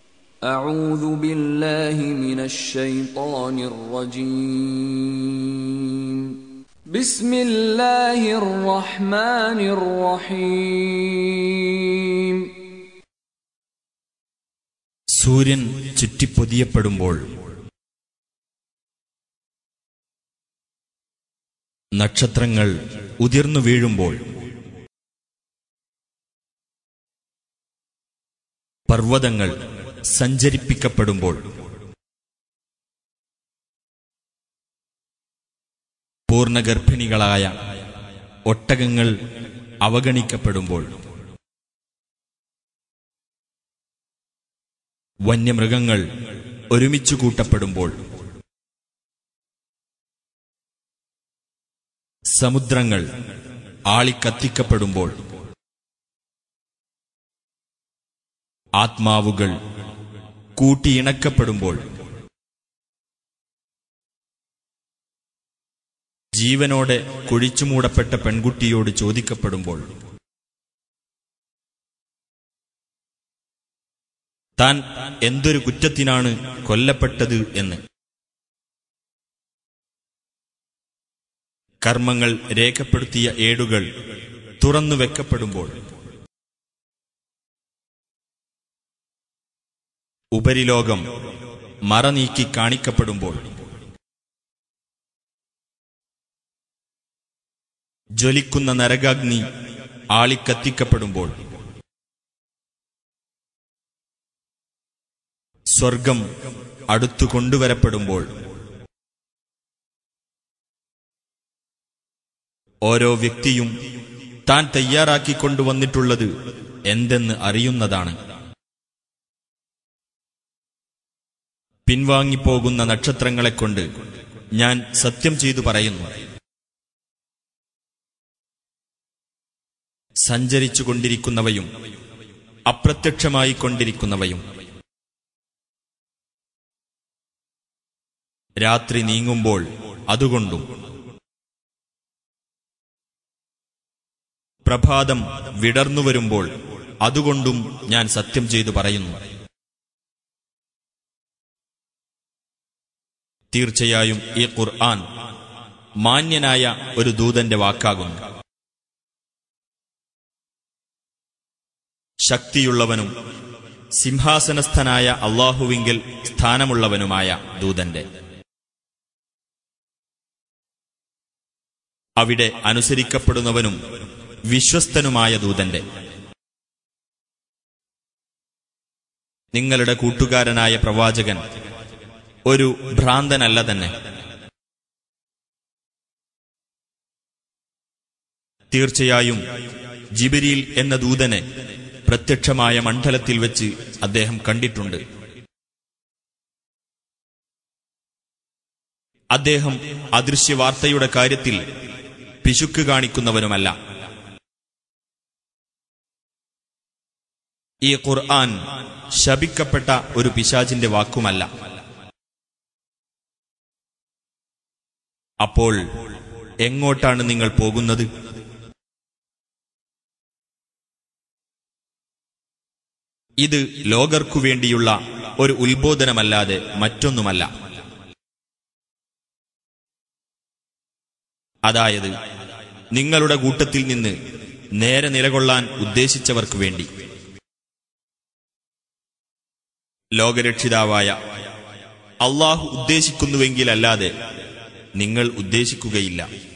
أعوذ بالله من الشيطان الرجيم بسم الله الرحمن الرحيم സൂര്യൻ ചുറ്റിപ്പൊതിയപ്പെടുമ്പോൾ നക്ഷത്രങ്ങൾ ഉതിർന്നു വീഴുമ്പോൾ പർവ്വതങ്ങൾ സഞ്ചരിപ്പിക്കപ്പെടുമ്പോൾ പൂർണ്ണഗർഭിണികളായ ഒട്ടകങ്ങൾ അവഗണിക്കപ്പെടുമ്പോൾ വന്യമൃഗങ്ങൾ ഒരുമിച്ചു കൂട്ടപ്പെടുമ്പോൾ സമുദ്രങ്ങൾ ആളിക്കത്തിക്കപ്പെടുമ്പോൾ ആത്മാവുകൾ കൂട്ടിയിണക്കപ്പെടുമ്പോൾ ജീവനോടെ കുഴിച്ചുമൂടപ്പെട്ട പെൺകുട്ടിയോട് ചോദിക്കപ്പെടുമ്പോൾ താൻ എന്തൊരു കുറ്റത്തിനാണ് കൊല്ലപ്പെട്ടത് എന്ന് കർമ്മങ്ങൾ രേഖപ്പെടുത്തിയ ഏടുകൾ തുറന്നു വെക്കപ്പെടുമ്പോൾ ഉപരിലോകം മറനീക്കി കാണിക്കപ്പെടുമ്പോൾ ജ്വലിക്കുന്ന നരകാഗ്നി ആളിക്കത്തിക്കപ്പെടുമ്പോൾ സ്വർഗം അടുത്തു കൊണ്ടുവരപ്പെടുമ്പോൾ ഓരോ വ്യക്തിയും താൻ തയ്യാറാക്കിക്കൊണ്ടുവന്നിട്ടുള്ളത് എന്തെന്ന് അറിയുന്നതാണ് പിൻവാങ്ങിപ്പോകുന്ന നക്ഷത്രങ്ങളെക്കൊണ്ട് ഞാൻ സത്യം ചെയ്തു പറയുന്നു സഞ്ചരിച്ചുകൊണ്ടിരിക്കുന്നവയും അപ്രത്യക്ഷമായി കൊണ്ടിരിക്കുന്നവയും രാത്രി നീങ്ങുമ്പോൾ അതുകൊണ്ടും പ്രഭാതം വിടർന്നു വരുമ്പോൾ അതുകൊണ്ടും ഞാൻ സത്യം ചെയ്തു പറയുന്നു തീർച്ചയായും ഈ ഖുർആൻ മാന്യനായ ഒരു ദൂതന്റെ വാക്കാകുന്നു ശക്തിയുള്ളവനും സിംഹാസനസ്ഥനായ അള്ളാഹുവിങ്കിൽ സ്ഥാനമുള്ളവനുമായ ദൂതന്റെ അവിടെ അനുസരിക്കപ്പെടുന്നവനും വിശ്വസ്തനുമായ ദൂതന്റെ നിങ്ങളുടെ കൂട്ടുകാരനായ പ്രവാചകൻ ഒരു ഭ്രാന്തനല്ല തന്നെ തീർച്ചയായും ജിബിരിൽ എന്ന ദൂതനെ പ്രത്യക്ഷമായ മണ്ഡലത്തിൽ വെച്ച് അദ്ദേഹം കണ്ടിട്ടുണ്ട് അദ്ദേഹം അദൃശ്യവാർത്തയുടെ കാര്യത്തിൽ പിശുക്ക് കാണിക്കുന്നവനുമല്ല ഈ ഖുർആൻ ശപിക്കപ്പെട്ട ഒരു പിശാചിന്റെ വാക്കുമല്ല അപ്പോൾ എങ്ങോട്ടാണ് നിങ്ങൾ പോകുന്നത് ഇത് ലോകർക്കു വേണ്ടിയുള്ള ഒരു ഉത്ബോധനമല്ലാതെ മറ്റൊന്നുമല്ല അതായത് നിങ്ങളുടെ കൂട്ടത്തിൽ നിന്ന് നേരെ നിലകൊള്ളാൻ ഉദ്ദേശിച്ചവർക്ക് വേണ്ടി ലോകരക്ഷിതാവായ അള്ളാഹു ഉദ്ദേശിക്കുന്നുവെങ്കിലല്ലാതെ നിങ്ങൾ ഉദ്ദേശിക്കുകയില്ല